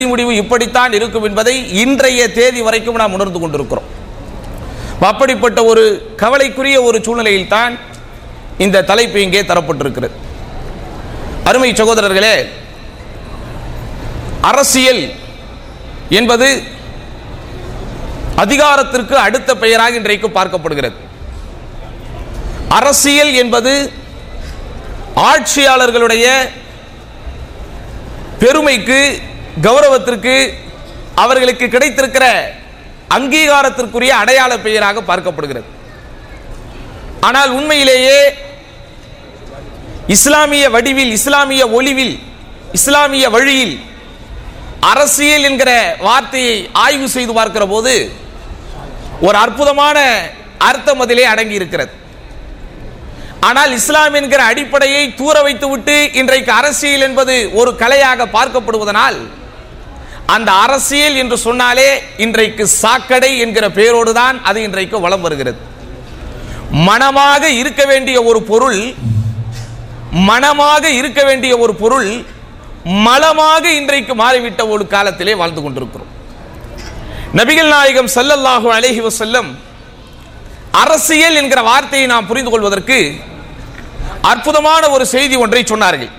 முடிவு இப்படித்தான் இருக்கும் என்பதை இன்றைய தேதி வரைக்கும் நாம் உணர்ந்து கொண்டிருக்கிறோம் அப்படிப்பட்ட ஒரு கவலைக்குரிய ஒரு சூழ்நிலையில் தான் இந்த தலைப்பு இங்கே தரப்பட்டிருக்கிறது அருமை சகோதரர்களே அரசியல் என்பது அதிகாரத்திற்கு அடுத்த பெயராக இன்றைக்கு பார்க்கப்படுகிறது அரசியல் என்பது ஆட்சியாளர்களுடைய பெருமைக்கு கௌரவத்திற்கு அவர்களுக்கு கிடைத்திருக்கிற அங்கீகாரத்திற்குரிய அடையாள பெயராக பார்க்கப்படுகிறது ஆனால் உண்மையிலேயே இஸ்லாமிய வடிவில் இஸ்லாமிய ஒளிவில் இஸ்லாமிய வழியில் அரசியல் என்கிற வார்த்தையை ஆய்வு செய்து பார்க்கிற போது ஒரு அற்புதமான அர்த்தம் அதிலே அடங்கி இருக்கிறது ஆனால் இஸ்லாம் என்கிற அடிப்படையை தூர வைத்துவிட்டு இன்றைக்கு அரசியல் என்பது ஒரு கலையாக பார்க்கப்படுவதனால் அந்த அரசியல் என்று சொன்னாலே இன்றைக்கு சாக்கடை என்கிற பெயரோடு தான் அது இன்றைக்கு வலம் வருகிறது மனமாக இருக்க வேண்டிய ஒரு பொருள் மனமாக இருக்க வேண்டிய ஒரு பொருள் மலமாக இன்றைக்கு மாறிவிட்ட ஒரு காலத்திலே வாழ்ந்து கொண்டிருக்கிறோம் நபிகள் நாயகம் ஸல்லல்லாஹு அலைஹி வஸல்லம் அரசியல் என்கிற வார்த்தையை நாம் புரிந்து கொள்வதற்கு அற்புதமான ஒரு செய்தி ஒன்றை சொன்னார்கள்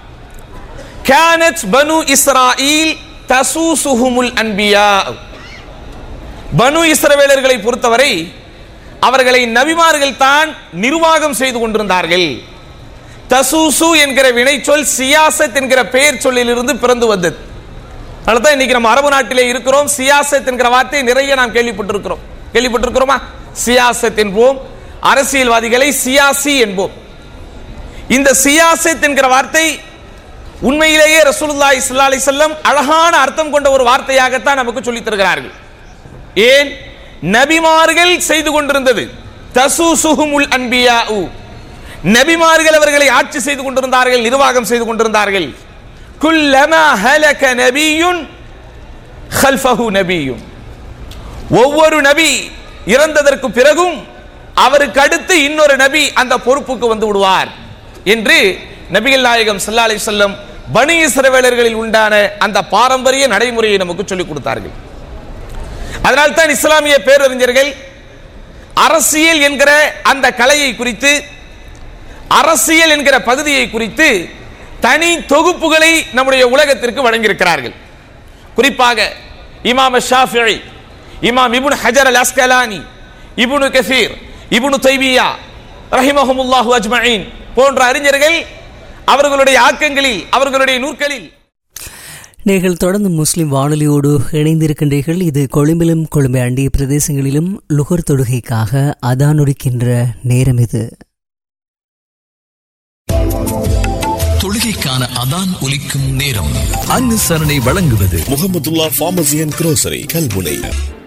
கானத் பனு இஸ்ராயில் தசூசுஹுமுல் அன்பியா பனு இஸ்ரவேலர்களை பொறுத்தவரை அவர்களை நபிமார்கள் தான் நிர்வாகம் செய்து கொண்டிருந்தார்கள் தசூசு என்கிற வினைச்சொல் சியாசத் என்கிற பெயர் சொல்லிலிருந்து பிறந்து வந்தது அதனால இன்னைக்கு நம்ம அரபு நாட்டிலே இருக்கிறோம் சியாசத் என்கிற வார்த்தையை நிறைய நாம் கேள்விப்பட்டிருக்கிறோம் கேள்விப்பட்டிருக்கிறோமா சியாசத் என்போம் அரசியல்வாதிகளை சியாசி என்போம் இந்த சியாசத் என்கிற வார்த்தை உண்மையிலேயே ரசூலுல்லாஹி ஸல்லல்லாஹு அலைஹி வஸல்லம் அழகான அர்த்தம் கொண்ட ஒரு வார்த்தையாகத்தான் நமக்கு சொல்லித் தருகிறார்கள் ஏன் நபிமார்கள் செய்து கொண்டிருந்தது தசூசுஹுமுல் அன்பியாஉ நபிமார்கள் அவர்களை ஆட்சி செய்து கொண்டிருந்தார்கள் நிர்வாகம் செய்து கொண்டிருந்தார்கள் குல்லமா ஹலக நபியுன் ஹல்ஃபஹு நபியுன் ஒவ்வொரு நபி இறந்ததற்கு பிறகும் அவருக்கு அடுத்து இன்னொரு நபி அந்த பொறுப்புக்கு வந்து விடுவார் என்று நபிகள் நாயகம் ஸல்லல்லாஹு அலைஹி வஸல்லம் பனி இஸ்ரவேலர்களில் உண்டான அந்த பாரம்பரிய நடைமுறையை நமக்கு சொல்லிக் கொடுத்தார்கள் அதனால் தான் இஸ்லாமிய பேரறிஞர்கள் அரசியல் என்கிற அந்த கலையை குறித்து அரசியல் என்கிற பகுதியை குறித்து தனி தொகுப்புகளை நம்முடைய உலகத்திற்கு வழங்கியிருக்கிறார்கள் குறிப்பாக இமாம் ஷாஃபிஇ இமாம் இப்னு ஹஜர் அல் அஸ்கலானி இப்னு கசீர் இப்னு தைபியா ரஹிமஹுமுல்லாஹு அஜ்மஈன் போன்ற அறிஞர்கள் அவர்களுடைய ஆக்கங்களில் அவர்களுடைய நூற்களில் நீங்கள் தொடர்ந்து முஸ்லிம் வானொலியோடு இணைந்திருக்கின்றீர்கள் இது கொழும்பிலும் கொழும்பை அண்டிய பிரதேசங்களிலும் லுகர் தொடுகைக்காக அதானொடுக்கின்ற நேரம் இது தொழுகைக்கான அதான் ஒலிக்கும் நேரம் அனுசரணை வழங்குவது Muhammadullah pharmacy and grocery Kalmunai